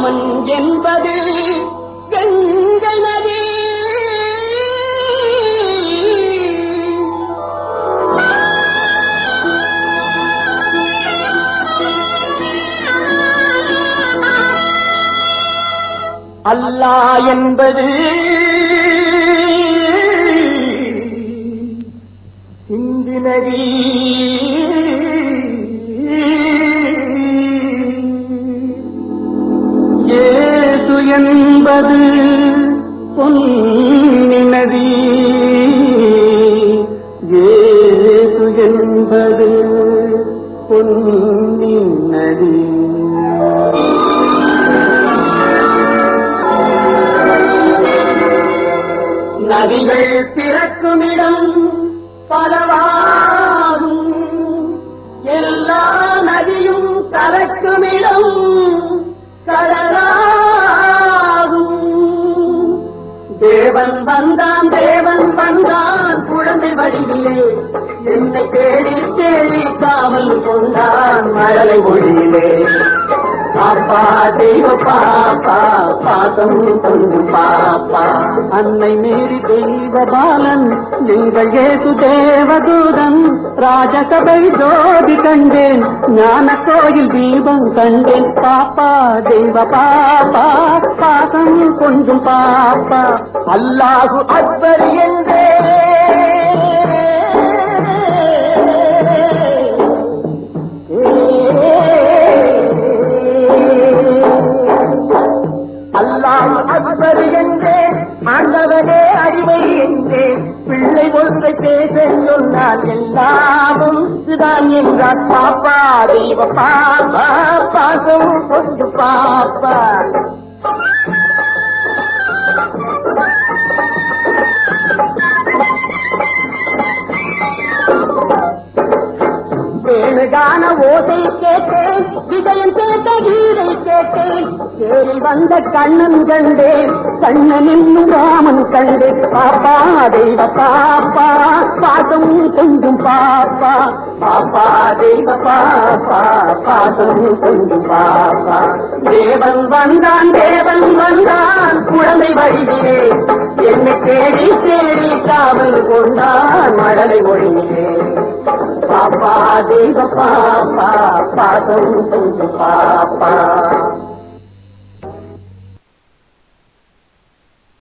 ராமன் என்பது கங்கை நதி அல்லாஹ் என்பது இந்து நதி ஏசு என்பது பொன்னி நதி ஏசு என்பது பொன்னி நதி நதிகள் பிறக்குமிடம் பலவாகும் எல்லா நதியும் கலக்குமிடம் கடலாகும் தேவன் வந்தான் தேவன் வந்தான் குழந்தை வடிவிலே என்னை தேடி தேடி காவல் கொண்டான் மழலை மொழியிலே பாப்பா தெய்வ பாப்பா பாசம் கொண்டு பாப்பா அன்னை மீறி தெய்வ பாலன் நீங்கள் ஏசு தேவதூதன் ராஜசபை ஜோதி கண்டேன் ஞான கோயில் தீபம் கண்டேன் பாப்பா தெய்வ பாப்பா பாசம் கொஞ்சம் பாப்பா அல்லாஹு அக்பர் என்றே அல்லாம் அக்பர் என்றேன் ஆண்டவனே அறிவை என்றேன் பிள்ளை ஒன்றை பேச சொன்னால் எல்லாமும் இதுதான் என்றார் பாப்பா தெய்வ பாப்பா பாசம் கொண்டு பாப்பா வேணுகான ஓசை கேட்டேன் விஜயம் கேட்ட கீதை கேட்டேன் தேரில் வந்த கண்ணன் கண்டேன் கண்ணன் என்னும் ராமன் கண்டேன் பாப்பா தெய்வ பாப்பா பாசம் கொஞ்சம் பாப்பா பாப்பா தெய்வ பாப்பா பாசம் கொஞ்சம் பாப்பா தேவன் வந்தான் தேவன் வந்தான் குழந்தை வழியிலே என்னை தேடி தேடி காவல் கொண்டான் மழலை மொழியிலே பாப்பா தெய்வ பாப்பா பாதம் கொஞ்சம் பாப்பா